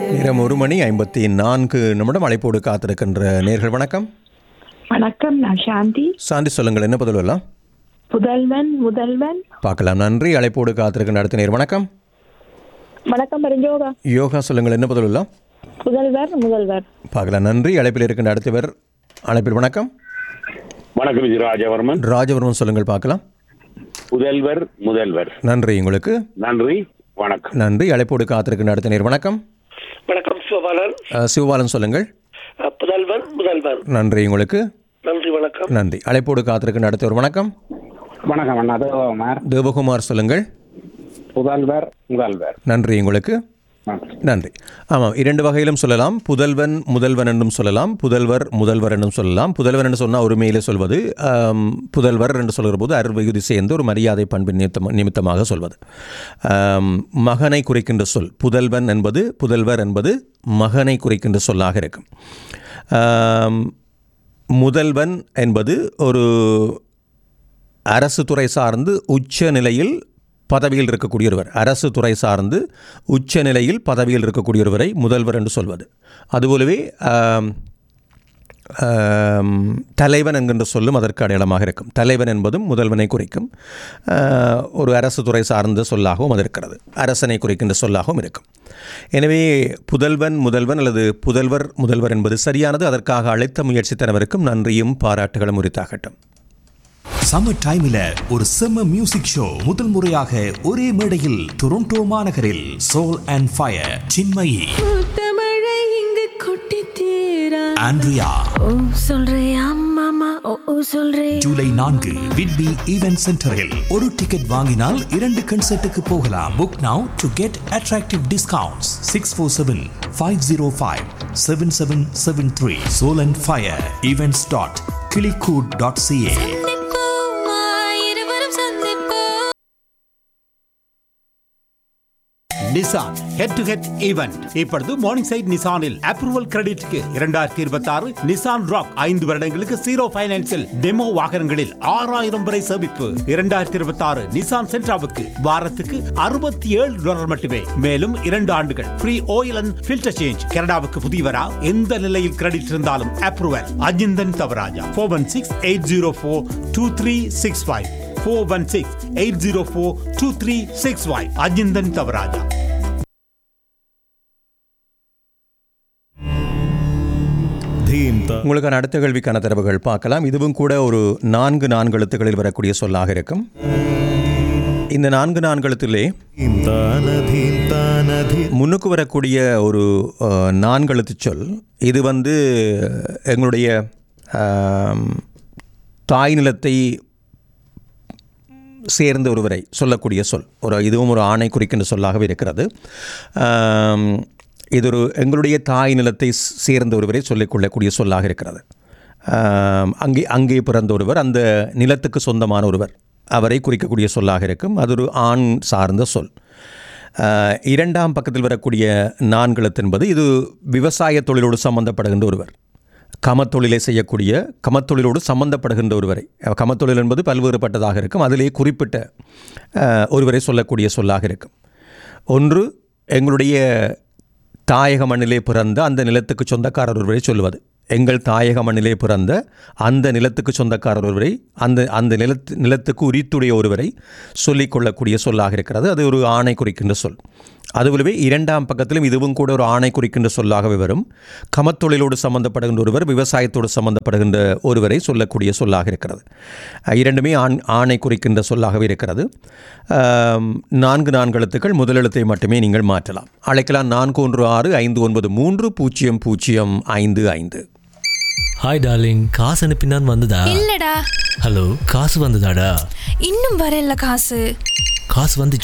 நேரம் ஒரு மணி ஐம்பத்தி நான்கு நிமிடம் அழைப்போடு காத்திருக்கின்ற நேர்கள் வணக்கம் வணக்கம் நான் சாந்தி சாந்தி சொல்லுங்கள் என்ன பதில் எல்லாம் புதல்வன் முதல்வன் பார்க்கலாம் நன்றி அழைப்போடு காத்திருக்கின்ற அடுத்த நேர் வணக்கம் வணக்கம் பரஞ்சோகா யோகா சொல்லுங்கள் என்ன பதில் எல்லாம் புதல்வர் முதல்வர் பார்க்கலாம் நன்றி அழைப்பில் இருக்கின்ற அடுத்தவர் அழைப்பில் வணக்கம் வணக்கம் இது ராஜவர்மன் ராஜவர்மன் சொல்லுங்கள் பார்க்கலாம் புதல்வர் முதல்வர் நன்றி உங்களுக்கு நன்றி வணக்கம் நன்றி அழைப்போடு காத்திருக்கின்ற அடுத்த நேர் வணக்கம் வணக்கம் சிவபாலன் அஹ், சிவபாலன் சொல்லுங்கள் அஹ், புதல்வன் முதல்வர் நன்றி உங்களுக்கு நன்றி வணக்கம் நன்றி அழைப்போடு காத்திருக்கின்ற அடுத்தவர் வணக்கம் வணக்கம் அண்ணா தேவகுமார் தேவகுமார் சொல்லுங்கள் புதல்வர் முதல்வர் நன்றி உங்களுக்கு நன்றி. நன்றி ஆமாம் இரண்டு வகையிலும் சொல்லலாம் புதல்வன் முதல்வன் என்றும் சொல்லலாம் புதல்வர் முதல்வர் என்றும் சொல்லலாம் புதல்வன் என்று சொன்னால் ஒருமையிலே சொல்வது ஆம், புதல்வர் என்று சொல்கிற போது அருள்வகுதி சேர்ந்து ஒரு மரியாதை பண்பின் நிமித்தம் நிமித்தமாக சொல்வது ஆம், மகனை குறிக்கின்ற சொல் புதல்வன் என்பது புதல்வர் என்பது மகனை குறிக்கின்ற சொல்லாக இருக்கும் ஆம், முதல்வன் என்பது ஒரு அரசு துறை சார்ந்து உச்ச நிலையில் பதவியில் இருக்கக்கூடிய ஒருவர் அரசு துறை சார்ந்து உச்ச நிலையில் பதவியில் இருக்கக்கூடிய ஒருவரை முதல்வர் என்று சொல்வது அதுபோலவே ஆம், ஆம், தலைவன் என்கின்ற சொல்லும் அதற்கு அடையாளமாக இருக்கும் தலைவன் என்பதும் முதல்வனை குறிக்கும் ஆ, ஒரு அரசு துறை சார்ந்த சொல்லாகவும் அது இருக்கிறது அரசனை குறிக்கின்ற சொல்லாகவும் இருக்கும் எனவே புதல்வன் முதல்வன் அல்லது புதல்வர் முதல்வர் என்பது சரியானது அதற்காக அழைத்த முயற்சித்தனவருக்கும் நன்றியும் பாராட்டுகளும் உரித்தாகட்டும் சம்மர் டைம்ல ஒரு செம்ம மியூசிக் ஷோ முதல் முறையாக ஒரே மேடையில் டொரண்டோ மாநகரில் சோல் அண்ட் ஃபயர் சின்மயி தமிழை இங்கு கொட்டி தீரா ஆண்ட்ரியா ஓ சொல்றியா மாமா ஓ ஓ சொல்றே ஜூலை நான்கு விட்பி ஈவென்ட் சென்டரில் ஒரு டிக்கெட் வாங்கினால் இரண்டு கன்சர்ட்டுக்கு போகலாம் book now to get attractive discounts six four seven five zero five seven seven seven three soul and fire events dot கிளிகூட் டாட் சிஏ இருவரும் சந்திப்போம் Nissan head to head event இப்பொழுது மார்னிங் சைட் நிசானில் approval கிரெடிட்க்கு இரண்டாயிரத்தி இருபத்தி ஆறு Nissan rock ஐந்து வருடங்களுக்கு ஜீரோ பைனான்சில் டெமோ வாகனங்களில் ஆறாயிரம் வரை சேமிப்பு இரண்டாயிரத்தி இருபத்தி ஆறு நிசான் சென்ட்ராவுக்கு வாரத்துக்கு அறுபத்தி ஏழு டாலர் மட்டுமே மேலும் இரண்டு ஆண்டுகள் free oil and filter change கனடாவுக்கு புதியவரா எந்த நிலையில் கிரெடிட் இருந்தாலும் approval Ajinthan Thavarajah four one six eight zero four two three six five four one six eight zero four two three six five Ajinthan Thavarajah உங்களுக்கான அடுத்த கேள்விக்கான தரவுகள் பார்க்கலாம் இதுவும் கூட ஒரு நான்கு நான்கு எழுத்துக்களில் வரக்கூடிய சொல்லாக இருக்கும் இந்த நான்கு நான்கு எழுத்திலே முன்னுக்கு வரக்கூடிய ஒரு அஹ், நான்கு எழுத்து சொல் இது வந்து எங்களுடைய ஆம், தாய் நிலத்தை சேர்ந்த ஒருவரை சொல்லக்கூடிய சொல் ஒரு இதுவும் ஒரு ஆணை குறிக்கின்ற சொல்லாகவே இருக்கிறது ஆம், இது ஒரு எங்களுடைய தாய் நிலத்தை சேர்ந்த ஒருவரை சொல்லிக்கொள்ளக்கூடிய சொல்லாக இருக்கிறது ஆம், அங்கே அங்கே பிறந்த ஒருவர் அந்த நிலத்துக்கு சொந்தமான ஒருவர் அவரை குறிக்கக்கூடிய சொல்லாக இருக்கும் அது ஒரு ஆண் சார்ந்த சொல் ஆஹ், இரண்டாம் பக்கத்தில் வரக்கூடிய நான்கெழுத்து என்பது இது விவசாய தொழிலோடு சம்பந்தப்படுகின்ற ஒருவர் கமத்தொழிலை செய்யக்கூடிய கமத்தொழிலோடு சம்பந்தப்படுகின்ற ஒருவரை அஹ், கமத்தொழில் என்பது பல்வேறுபட்டதாக இருக்கும் அதிலே குறிப்பிட்ட அஹ், ஒருவரை சொல்லக்கூடிய சொல்லாக இருக்கும் ஒன்று எங்களுடைய தாயக மண்ணிலே பிறந்த அந்த நிலத்துக்கு சொந்தக்காரர் ஒருவரை சொல்லுவது எங்கள் தாயக மண்ணிலே பிறந்த அந்த நிலத்துக்கு சொந்தக்காரர் ஒருவரை அந்த அந்த நிலத்து நிலத்துக்கு உரித்துடைய ஒருவரை சொல்லிக்கொள்ளக்கூடிய சொல்லாக இருக்கிறது அது ஒரு ஆணை குறிக்கின்ற சொல் அதுபோலவே இரண்டாம் பக்கத்திலும் இதுவும் கூட ஒரு ஆணை குறிக்கின்ற சொல்லாகவே வரும் கமத்தொழிலோடு சம்பந்தப்படுகின்ற ஒருவர் விவசாயத்தோடு சம்பந்தப்படுகின்ற ஒருவரை சொல்லக்கூடிய சொல்லாக இருக்கிறது அஹ் இரண்டுமே ஆண் ஆணை குறிக்கின்ற சொல்லாகவே இருக்கிறது ஆம், நான்கு நான்கு எழுத்துக்கள் முதல் எழுத்தை மட்டுமே நீங்கள் மாற்றலாம் அழைக்கலாம் நான்கு ஒன்று ஆறு ஐந்து ஒன்பது மூன்று பூஜ்ஜியம் பூஜ்ஜியம் ஐந்து ஐந்து ஹாய் டார்லிங் காசு அனுப்பினான் வந்ததா இல்லடா ஹலோ காசு வந்ததாடா இன்னும் வரல காசு காசு வந்துச்சு